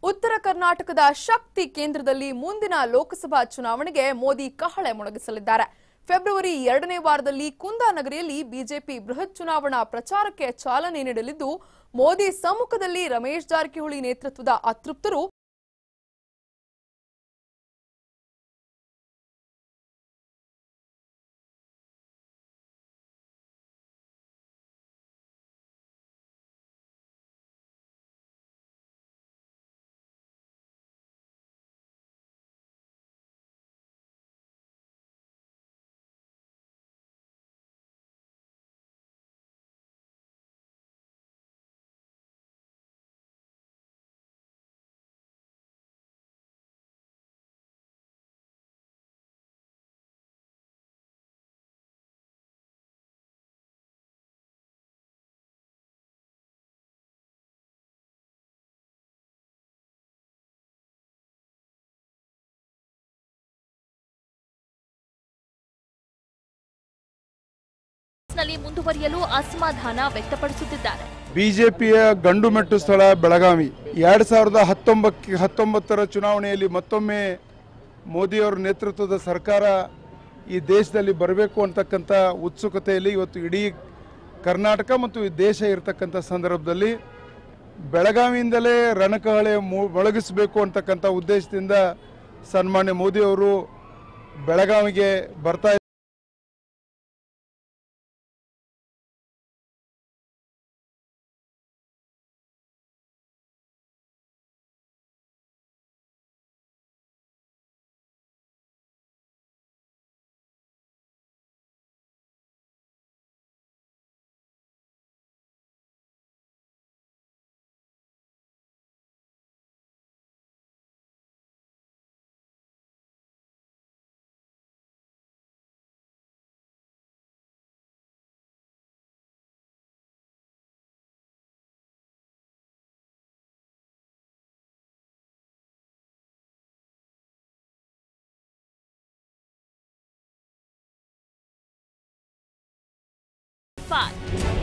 ಉತ್ತರ ಕರ್ನಾಟಕದ ಶಕ್ತಿ ಕೇಂದ್ರದಲ್ಲಿ ಮುಂದಿನ ಲೋಕಸಭಾ ಚುನಾವಣೆಗೆ ಮೋದಿ ಕಹಳೆ ಮೊಳಗಿಸಲಿದ್ದಾರೆ ಫೆಬ್ರವರಿ ಎರಡನೇ ವಾರದಲ್ಲಿ ಕುಂದಾನಗರಿಯಲ್ಲಿ ಬಿಜೆಪಿ ಬೃಹತ್ ಚುನಾವಣಾ ಪ್ರಚಾರಕ್ಕೆ ಚಾಲನೆ ನೀಡಲಿದ್ದು ಮೋದಿ ಸಮ್ಮುಖದಲ್ಲಿ ರಮೇಶ್ ಜಾರಕಿಹೊಳಿ ನೇತೃತ್ವದ ಅತೃಪ್ತರು ನಲ್ಲಿ ಮುಂದುವರಿಯಲು ಅಸಮಾಧಾನ ವ್ಯಕ್ತಪಡಿಸುತ್ತಿದ್ದಾರೆ ಬಿಜೆಪಿಯ ಗಂಡು ಮೆಟ್ಟು ಸ್ಥಳ ಬೆಳಗಾವಿ ಎರಡು ಸಾವಿರದ ಹತ್ತೊಂಬಕ್ಕೆ ಹತ್ತೊಂಬತ್ತರ ಚುನಾವಣೆಯಲ್ಲಿ ಮತ್ತೊಮ್ಮೆ ಮೋದಿಯವರ ನೇತೃತ್ವದ ಸರ್ಕಾರ ಈ ದೇಶದಲ್ಲಿ ಬರಬೇಕು ಅಂತಕ್ಕಂಥ ಉತ್ಸುಕತೆಯಲ್ಲಿ ಇವತ್ತು ಇಡೀ ಕರ್ನಾಟಕ ಮತ್ತು ಈ ದೇಶ ಇರತಕ್ಕಂಥ ಸಂದರ್ಭದಲ್ಲಿ ಬೆಳಗಾವಿಯಿಂದಲೇ ರಣಕಹಳೆ ಮು- ಮೊಳಗಿಸಬೇಕು ಅಂತಕ್ಕಂಥ ಉದ್ದೇಶದಿಂದ ಸನ್ಮಾನ್ಯ ಮೋದಿಯವರು ಬೆಳಗಾವಿಗೆ ಬರ್ತಾ ಫೈವ್